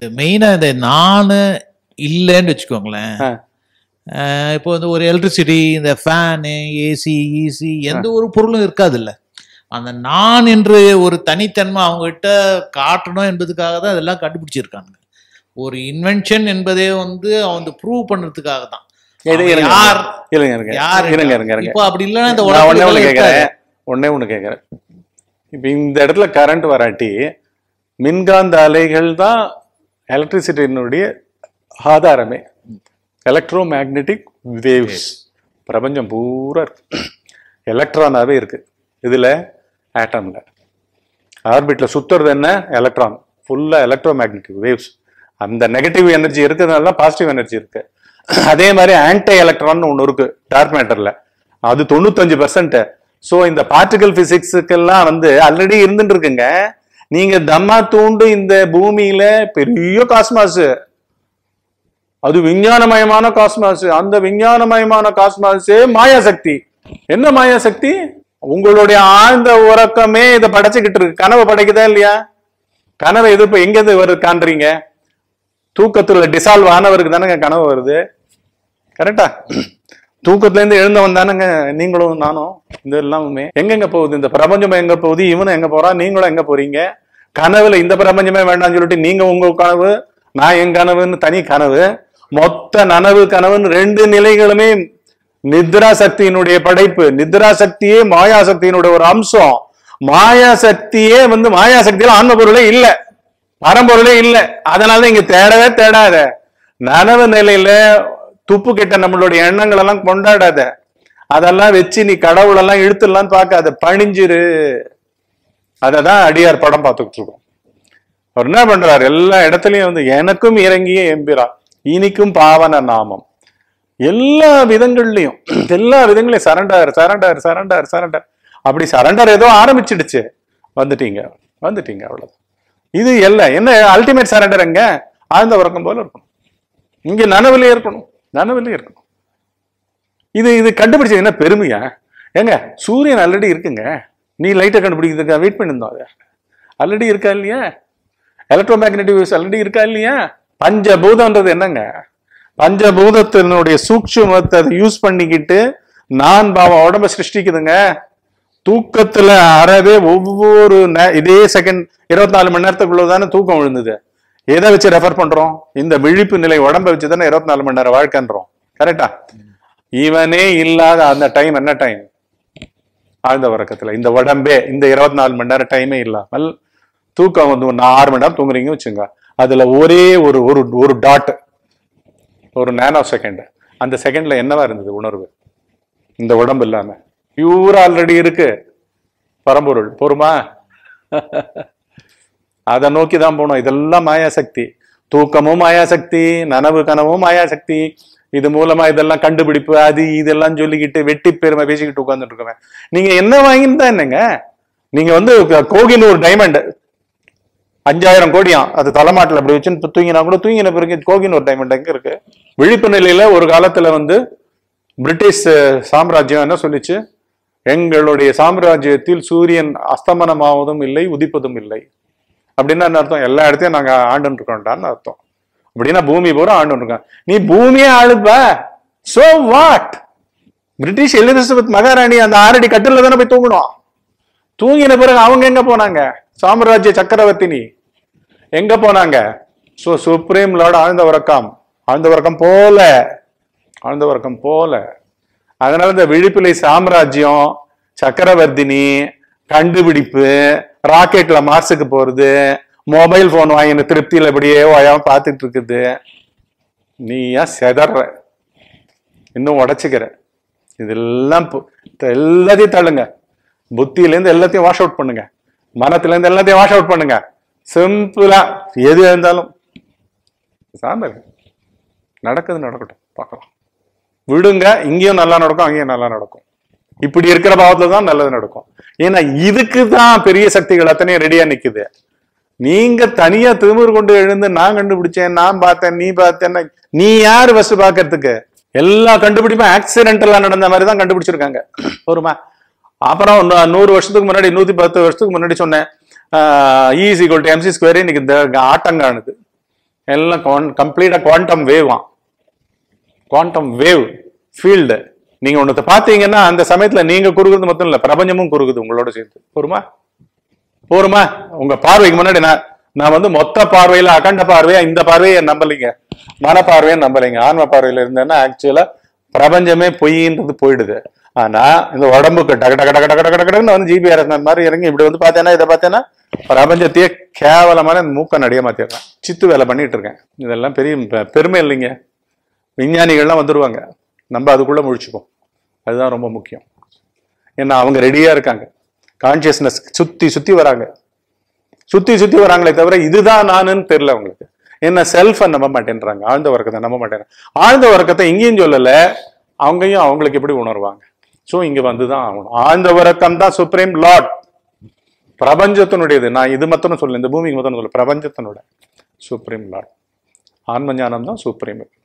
மெயினா இந்த நான் இல்லைன்னு வச்சுக்கோங்களேன் ஆ. அஹ் இப்போ வந்து ஒரு எலக்ட்ரிசிட்டி இந்த ஃபேனு ஏசி ஈசி எந்த ஒரு பொருளும் இருக்காதுல்ல அந்த நான் என்று ஒரு தனித்தன்மை அவங்ககிட்ட காட்டணும் என்பதுக்காக தான் இதெல்லாம் கண்டுபிடிச்சிருக்காங்க ஒரு இன்வென்ஷன் என்பதே வந்து அவங்க ப்ரூவ் பண்றதுக்காக தான் இது அவங்க இருங்க யார் இருங்க இருங்க யார் இருங்க இருங்க இருங்க இப்போ அப்படி இல்லைன்னா இந்த நான் ஒண்ணே ஒண்ணு உலகத்துல இருக்காது. கேட்கறேன் ஒண்ணே ஒண்ணு கேட்கறேன் இப்ப இந்த இடத்துல கரண்ட் வராட்டி மின்காந்த அலைகள் தான் எலக்ட்ரிசிட்டியினுடைய ஆதாரமே எலக்ட்ரோ மேக்னெட்டிக் வேவ்ஸ் பிரபஞ்சம் பூரா இருக்கு எலக்ட்ரானாவே இருக்கு இதுல ஆட்டம்ல ஆர்பிட்ல சுத்துறது என்ன எலக்ட்ரான் ஃபுல்லா எலக்ட்ரோ மேக்னெட்டிக் வேவ்ஸ் அந்த நெகட்டிவ் எனர்ஜி இருக்கிறதுனால தான் பாசிட்டிவ் எனர்ஜி இருக்கு அதே மாதிரி ஆன்டி எலக்ட்ரான் ஒன்று இருக்கு டார்க் மேட்டர்ல அது தொண்ணூத்தஞ்சு பர்சன்ட் ஸோ இந்த பார்ட்டிகல் பிசிக்ஸுக்கெல்லாம் வந்து ஆல்ரெடி இருந்துட்டு இருக்குங்க நீங்க தம்மா தூண்டு இந்த பூமியில பெரிய காஸ்மாஸ் அது விஞ்ஞானமயமான காஸ்மாஸ் அந்த விஞ்ஞானமயமான காஸ்மாஸே மாயாசக்தி என்ன மாயாசக்தி உங்களுடைய ஆழ்ந்த உறக்கமே இதை படைச்சுக்கிட்டு இருக்கு கனவை படைக்குதா இல்லையா கனவை எது இப்ப எங்க இருந்து வருது காண்றீங்க தூக்கத்துல டிசால்வ் ஆனவருக்கு தானேங்க கனவு வருது கரெக்டா தூக்கத்துல இருந்து எழுந்தவன் தானேங்க நீங்களும் நானும் இந்த எல்லாமே எங்கெங்க போகுது இந்த பிரபஞ்சம் எங்க போகுது இவனும் எங்க போறான் நீங்களும் எங்க போறீங்க கனவுல இந்த பிரபஞ்சமே வேண்டாம்னு சொல்லிட்டு நீங்க உங்க கனவு நான் என் கனவுன்னு தனி கனவு மொத்த நனவு கனவுன்னு ரெண்டு நிலைகளுமே நித்ரா சக்தியினுடைய படைப்பு நித்ரா சக்தியே மாயா சக்தியினுடைய ஒரு அம்சம் மாயா சக்தியே வந்து மாயா சக்தியில ஆன்ம பொருளே இல்ல பரம்பொருளே இல்ல அதனால இங்க தேடவே தேடாத நனவு நிலையில துப்பு கெட்ட நம்மளுடைய எண்ணங்கள் எல்லாம் கொண்டாடாத அதெல்லாம் வச்சு நீ கடவுளெல்லாம் இழுத்துடலாம் பார்க்காத பணிஞ்சிரு அததான் அடியார் படம் பார்த்துக்கிட்டு இருக்கோம் அவர் என்ன பண்றாரு எல்லா இடத்துலயும் வந்து எனக்கும் இறங்கிய எம்பிரா இனிக்கும் பாவன நாமம் எல்லா விதங்கள்லயும் எல்லா விதங்களையும் சரண்டர் சரண்டர் சரண்டர் சரண்டர் அப்படி சரண்டர் ஏதோ ஆரம்பிச்சிடுச்சு வந்துட்டீங்க வந்துட்டீங்க அவ்வளவு இது எல்லாம் என்ன அல்டிமேட் சரண்டர் எங்க ஆழ்ந்த உறக்கம் போல இருக்கணும் இங்க நனவுலயே இருக்கணும் நனவுலயே இருக்கணும் இது இது கண்டுபிடிச்சது என்ன பெருமையா ஏங்க சூரியன் ஆல்ரெடி இருக்குங்க நீ லைட்டை கண்டுபிடிக்கிறதுக்கு வெயிட் பண்ணிருந்தோம் அதை ஆல்ரெடி இருக்கா இல்லையா எலக்ட்ரோ மேக்னெட்டிக் வேவ்ஸ் ஆல்ரெடி இருக்கா இல்லையா பஞ்சபூதம்ன்றது என்னங்க பஞ்சபூதத்தினுடைய சூக்ஷ்மத்தை யூஸ் பண்ணிக்கிட்டு நான் பாவம் உடம்ப சிருஷ்டிக்குதுங்க தூக்கத்துல அறவே ஒவ்வொரு நே- இதே செகண்ட் இருபத்தி நாலு மணி நேரத்துக்குள்ள தானே தூக்கம் விழுந்தது எதை வச்சு ரெஃபர் பண்றோம் இந்த விழிப்பு நிலை உடம்ப வச்சு தானே இருபத்தி நாலு மணி நேரம் வாழ்க்கைன்றோம் கரெக்டா இவனே இல்லாத அந்த டைம் என்ன டைம் ஆழ்ந்த உறக்கத்துல இந்த உடம்பே இந்த இருபத்தி நாலு மணி நேரம் டைமே இல்லாமல் தூக்கம் வந்து ஒரு ஆறு மணி நேரம் தூங்குறீங்க வச்சுங்க அதுல ஒரே ஒரு ஒரு ஒரு டாட் ஒரு நேனோ செகண்ட் அந்த செகண்ட்ல என்னவா இருந்தது உணர்வு இந்த உடம்பு இல்லாம பியூரா ஆல்ரெடி இருக்கு பரம்பொருள் பொறுமா அதை நோக்கி தான் போகணும் இதெல்லாம் மாயாசக்தி தூக்கமும் மாயாசக்தி நனவு கனவும் மாயாசக்தி இது மூலமா இதெல்லாம் கண்டுபிடிப்பு அது இதெல்லாம் சொல்லிக்கிட்டு வெட்டி பெருமை பேசிக்கிட்டு உட்கார்ந்துட்டு இருக்கவன் நீங்க என்ன வாங்கியிருந்தா என்னங்க நீங்க வந்து கோகினூர் டைமண்ட் அஞ்சாயிரம் கோடியாம் அது தலைமாட்டில் அப்படி வச்சு தூங்கினா கூட தூங்கின பிறகு கோகினூர் டைமண்ட் எங்க இருக்கு விழிப்பு நிலையில ஒரு காலத்துல வந்து பிரிட்டிஷ் அஹ், சாம்ராஜ்யம் என்ன சொல்லிச்சு எங்களுடைய சாம்ராஜ்யத்தில் சூரியன் அஸ்தமனமாவதும் இல்லை உதிப்பதும் இல்லை அப்படின்னா என்ன அர்த்தம் எல்லா இடத்தையும் நாங்க ஆண்டுன்னு இருக்கோம்டான்னு அர்த்தம் அப்படின்னா பூமி பூரா ஆண்டுன்னு இருக்கோம் நீ பூமியே ஆளுப்ப சோ வாட் பிரிட்டிஷ் எலிசபெத் மகாராணி அந்த ஆறடி கட்டில தானே போய் தூங்கணும் தூங்கின பிறகு அவங்க எங்க போனாங்க சாம்ராஜ்ய சக்கரவர்த்தினி எங்க போனாங்க சோ சுப்ரீம் லார்ட் ஆழ்ந்த உறக்கம் ஆழ்ந்த உறக்கம் போல ஆழ்ந்த உறக்கம் போல அதனால இந்த விழிப்பிலை சாம்ராஜ்யம் சக்கரவர்த்தினி கண்டுபிடிப்பு ராக்கெட்ல மார்ஸுக்கு போறது மொபைல் போன் வாங்கின திருப்தியில இப்படியே ஓயாம பார்த்துட்டு இருக்குது நீயா செதற இன்னும் உடைச்சுக்கிற இதெல்லாம் பு- எல்லாத்தையும் தள்ளுங்க புத்தியில இருந்து எல்லாத்தையும் வாஷ் அவுட் பண்ணுங்க மனத்துல இருந்து எல்லாத்தையும் வாஷ் அவுட் பண்ணுங்க சிம்பிளா எது இருந்தாலும் சாம இருக்கு. நடக்குது நடக்கட்டும் பார்க்கலாம் விடுங்க இங்கேயும் நல்லா நடக்கும் அங்கேயும் நல்லா நடக்கும் இப்படி இருக்கிற பாவத்துல தான் நல்லது நடக்கும் ஏன்னா இதுக்கு தான் பெரிய சக்திகள் அத்தனையும் ரெடியா நிக்குது நீங்க தனியா திமிர் கொண்டு எழுந்து நான் கண்டுபிடிச்சேன் நான் பார்த்தேன் நீ பார்த்தேன்னா நீ யாரு ஃபர்ஸ்ட் பாக்குறதுக்கு எல்லா கண்டுபிடிப்பும் ஆக்சிடென்டலா நடந்த மாதிரி தான் கண்டுபிடிச்சிருக்காங்க ஒருமா அப்புறம் நூ- நூறு வருஷத்துக்கு முன்னாடி நூத்தி பத்து வருஷத்துக்கு முன்னாடி சொன்னேன் ஈஸி கோல்ட் எம்சி ஸ்கொயர் இன்னைக்கு இந்த ஆட்டம் காணுது எல்லாம் கம்ப்ளீட்டா குவாண்டம் வேவான் குவாண்டம் வேவ் ஃபீல்டு நீங்க ஒன்றத்தை பார்த்தீங்கன்னா அந்த சமயத்துல நீங்க குறுகுறது மட்டும் இல்ல பிரபஞ்சமும் குறுகுது உங்களோட சேர்த்து போருமா போருமா உங்க பார்வைக்கு முன்னாடி நான் நான் வந்து மொத்த பார்வையில அகண்ட பார்வையா இந்த பார்வையை நம்பலைங்க மன பார்வையை நம்பலைங்க ஆன்ம பார்வையில இருந்தேன்னா ஆக்சுவலா பிரபஞ்சமே பொய்ன்றது போயிடுது ஆனா இந்த உடம்புக்கு டக டக டக டக டக டகன்னு வந்து ஜிபிஆர்எஸ் மாதிரி இறங்கி இப்படி வந்து பார்த்தேன்னா இதை பார்த்தேன்னா பிரபஞ்சத்தையே கேவலமான இந்த மூக்க நடிக மாத்திடுறேன் சித்து வேலை பண்ணிட்டு இருக்கேன் இதெல்லாம் பெரிய பெ- பெருமை இல்லைங்க விஞ்ஞானிகள்லாம் வந்துருவாங்க நம்ம அதுக்குள்ள முழிச்சுப்போம் அதுதான் ரொம்ப முக்கியம் ஏன்னா அவங்க ரெடியா இருக்காங்க கான்சியஸ்னஸ் சுத்தி சுத்தி வராங்க சுத்தி சுத்தி வராங்களே தவிர இதுதான் நானுன்னு தெரியல அவங்களுக்கு என்ன செல்ஃபை நம்ப மாட்டேன்றாங்க ஆழ்ந்த உறக்கத்தை நம்ப மாட்டேன் ஆழ்ந்த உறக்கத்தை இங்கேயும் சொல்லல அவங்கயும் அவங்களுக்கு எப்படி உணர்வாங்க சோ இங்க வந்துதான் ஆகணும் ஆழ்ந்த உறக்கம் தான் சுப்ரீம் லார்ட் பிரபஞ்சத்தினுடையது நான் இது மட்டும் சொல்ல இந்த பூமிக்கு மட்டும் சொல்ல பிரபஞ்சத்தினோட சுப்ரீம் லார்ட் ஆன்ம ஞானம் தான் சுப்ரீம்